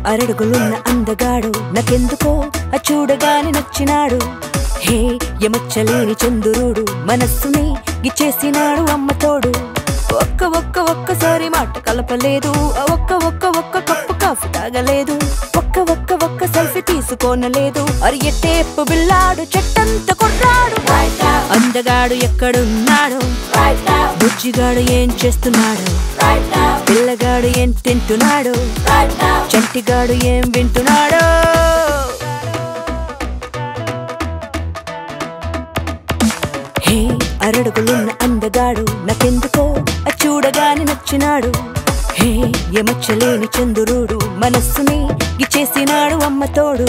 అరడుగులున్న అందగాడు నాకెందుకో ఆ చూడగానే నచ్చినాడు హే ఎమచ్చలేని చందురుడు మనస్సుని గిచ్చేసినాడు అమ్మతోడు ఒక్క ఒక్క ఒక్కసారి మాట కలపలేదు ఆ ఒక్క ఒక్క ఒక్క కప్పు కాఫీ తాగలేదు ఒక్క ఒక్క ఒక్క సెల్ఫీ తీసుకోనలేదు అరి ఎట్టేపు బిల్లాడు చెట్టంత కొట్టాడు అందగాడు ఎక్కడున్నాడు బుజ్జిగాడు ఏం చేస్తున్నాడు పిల్లగాడు ఏం తింటున్నాడు చంటిగాడు ఏం వింటున్నాడు హే అరడుగులున్న అందగాడు నాకెందుకో ఆ చూడగానే నచ్చినాడు హే ఎమచ్చలేని చందురుడు మనస్సుని గిచ్చేసినాడు అమ్మతోడు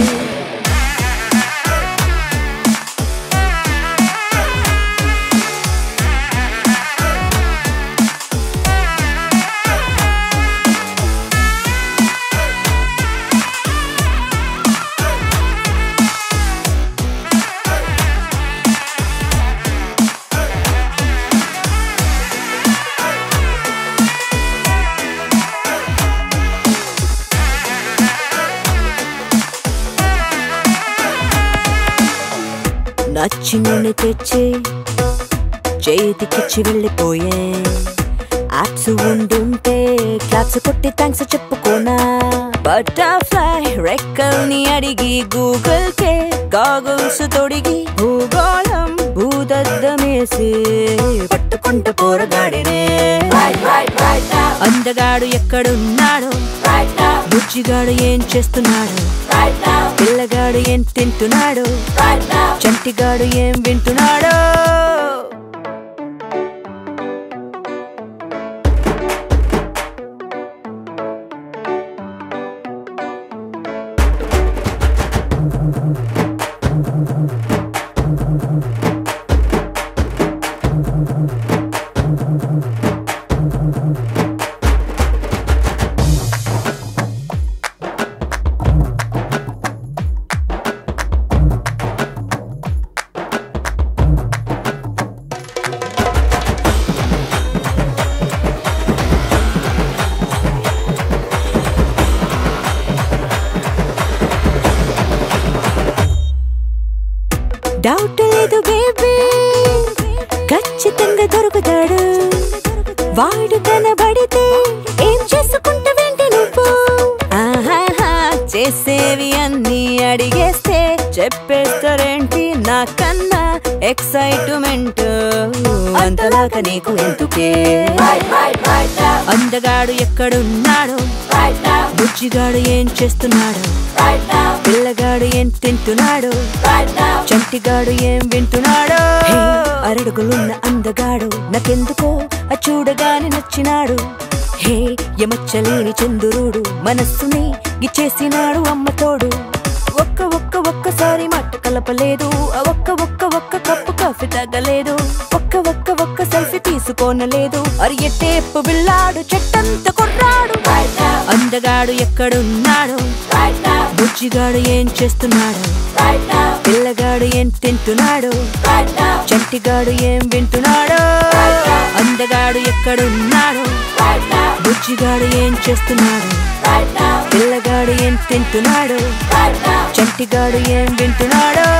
నచ్చి నూనె తెచ్చి చేతికిచ్చి వెళ్ళిపోయే యాప్స్ ఉండుంటే క్లాప్స్ కొట్టి థ్యాంక్స్ చెప్పుకోనా బటర్ఫ్లై రెక్కల్ని అడిగి గూగుల్ కే గాగుల్స్ తొడిగి భూగోళం భూదద్దమేసి పట్టుకుంటూ పోరగాడినే అందగాడు ఎక్కడున్నాడు బుజ్జిగాడు ఏం చేస్తున్నాడు పిల్లగాడు ఏం తింటున్నాడు చంటిగాడు ఏం వింటున్నాడు డౌట్ లేదు బేబీ ఖచ్చితంగా దొరుకుతాడు వాడు కనబడితే ఏం చేసుకుంటా వెంట నువ్వు ఆహాహా, చేసేవి అన్ని అడిగేస్తే చెప్పేస్తారేంటి నాకన్నా ఎక్సైట్మెంట్ అంతలాగా నీకు ఎందుకే అందగాడు ఎక్కడున్నాడు బుజ్జిగాడు ఏం చేస్తున్నాడు పిల్లగాడు ఏం తింటున్నాడు చంటిగాడు ఏం వింటున్నాడు హే, అరడుగులున్న అందగాడు నాకెందుకో ఆ చూడగానే నచ్చినాడు హే ఎమచ్చలేని చందురుడు మనస్సుని గిచ్చేసినాడు అమ్మతోడు ఒక్క ఒక్క ఒక్కసారి మాట కలపలేదు ఆ ఒక్క ఒక్క ఒక్క కప్పు కాఫీ తాగలేదు ఒక్క ఒక్క ఒక్క సెల్ఫీ తీసుకోనలేదు అరి ఎట్టేపు బిల్లాడు చెట్టంత కొట్టాడు అందగాడు ఎక్కడున్నాడు బుజ్జిగాడు ఏం చేస్తున్నాడు పిల్లగాడు ఏం తింటున్నాడు చంటిగాడు ఏం వింటున్నాడు అందగాడు ఎక్కడున్నాడు బుజ్జిగాడు ఏం చేస్తున్నాడు పిల్లగాడు ఏం తింటున్నాడు చంటిగాడు ఏం వింటున్నాడు